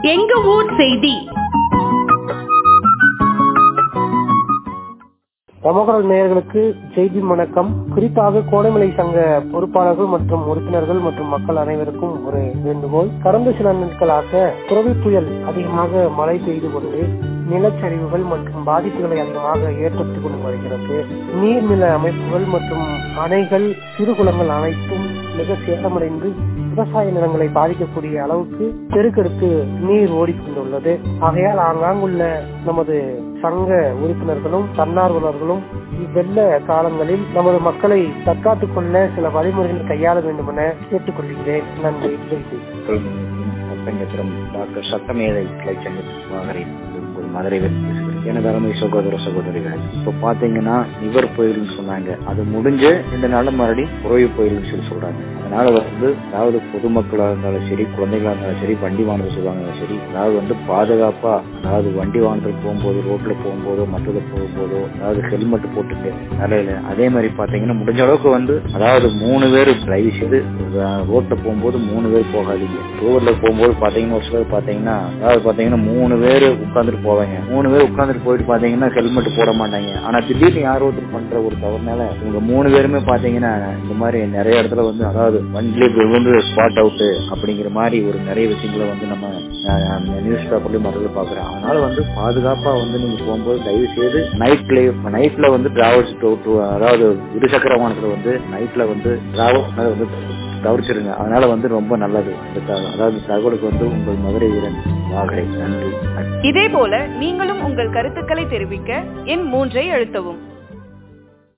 எங்க ஊர் செய்தி சமூகல் நேயர்களுக்கு செய்தி வணக்கம் குறிப்பாக கோடைமலை சங்க பொறுப்பாளர்கள் மற்றும் உறுப்பினர்கள் மற்றும் மக்கள் அனைவருக்கும் ஒரு வேண்டுகோள் கடந்த சில நாட்களாக புரவி புயல் அதிகமாக மழை பெய்து கொண்டு நிலச்சரிவுகள் மற்றும் பாதிப்புகளை அதிகமாக ஏற்படுத்திக் கொண்டு வருகிறது நீர்நில அமைப்புகள் மற்றும் அணைகள் சிறுகுளங்கள் அனைத்தும் மிக சேதமடைந்து விவசாய நிலங்களை பாதிக்கக்கூடிய அளவுக்கு பெருக்கெடுத்து நீர் ஓடிக்கொண்டுள்ளது ஆகையால் ஆங்காங்குள்ள நமது சங்க உறுப்பினர்களும் தன்னார்வலர்களும் இவ்வெள்ள காலங்களில் நமது மக்களை தற்காத்துக் கொள்ள சில வழிமுறைகளை கையாள வேண்டும் என கேட்டுக்கொள்கிறேன் நன்றி ஜெய்தி சட்டங்கத்திரம் டாக்டர் சட்டமேதை கிளைச்சங்க வாகரை உங்கள் மதுரைவில் பேசுகிறேன் எனது அருமை சகோதர சகோதரிகள் இப்ப பாத்தீங்கன்னா நிவர் புயல்னு சொன்னாங்க அது முடிஞ்சு இந்த நாள் மறுபடியும் புறவி புயல்னு சொல்லி சொல்றாங்க அதனால வந்து அதாவது பொதுமக்களா இருந்தாலும் சரி குழந்தைகளா இருந்தாலும் சரி வண்டி வாகனத்தில் சொல்லுவாங்க சரி அதாவது வந்து பாதுகாப்பா அதாவது வண்டி வாகனத்தில் போகும்போது ரோட்ல போகும்போதோ மற்றத போகும்போதோ அதாவது ஹெல்மெட் போட்டுட்டு தலையில அதே மாதிரி பாத்தீங்கன்னா முடிஞ்ச அளவுக்கு வந்து அதாவது மூணு பேர் டிரைவ் செய்து ரோட்ல போகும்போது மூணு பேர் போகாதீங்க ரோட்ல போகும்போது பாத்தீங்கன்னா ஒரு சிலர் பாத்தீங்கன்னா அதாவது பாத்தீங்கன்னா மூணு பேர் உட்காந்துட்டு போவாங்க மூணு பேர் உட்காந்துட்டு போயிட்டு பாத்தீங்கன்னா ஹெல்மெட் போட மாட்டாங்க ஆனா திடீர்னு யாரோ ஒருத்தர் பண்ற ஒரு தவறுனால இவங்க மூணு பேருமே பாத்தீங்கன்னா இந்த மாதிரி நிறைய இடத்துல வந்து அதாவது வண்டியிலே விழுந்து ஸ்பாட் அவுட் அப்படிங்கிற மாதிரி ஒரு நிறைய விஷயங்களை வந்து நம்ம நியூஸ் பேப்பர்லயும் மறந்து பாக்குறோம் அதனால வந்து பாதுகாப்பா வந்து நீங்க போகும்போது தயவு செய்து நைட்ல நைட்ல வந்து டிராவல்ஸ் அதாவது இருசக்கர வாகனத்துல வந்து நைட்ல வந்து டிராவல் வந்து தவிர்ச்சிருங்க அதனால வந்து ரொம்ப நல்லது அதாவது தகவலுக்கு வந்து உங்கள் மதுரை வீரன் வாகரை நன்றி இதே போல நீங்களும் உங்கள் கருத்துக்களை தெரிவிக்க எண் மூன்றை அழுத்தவும்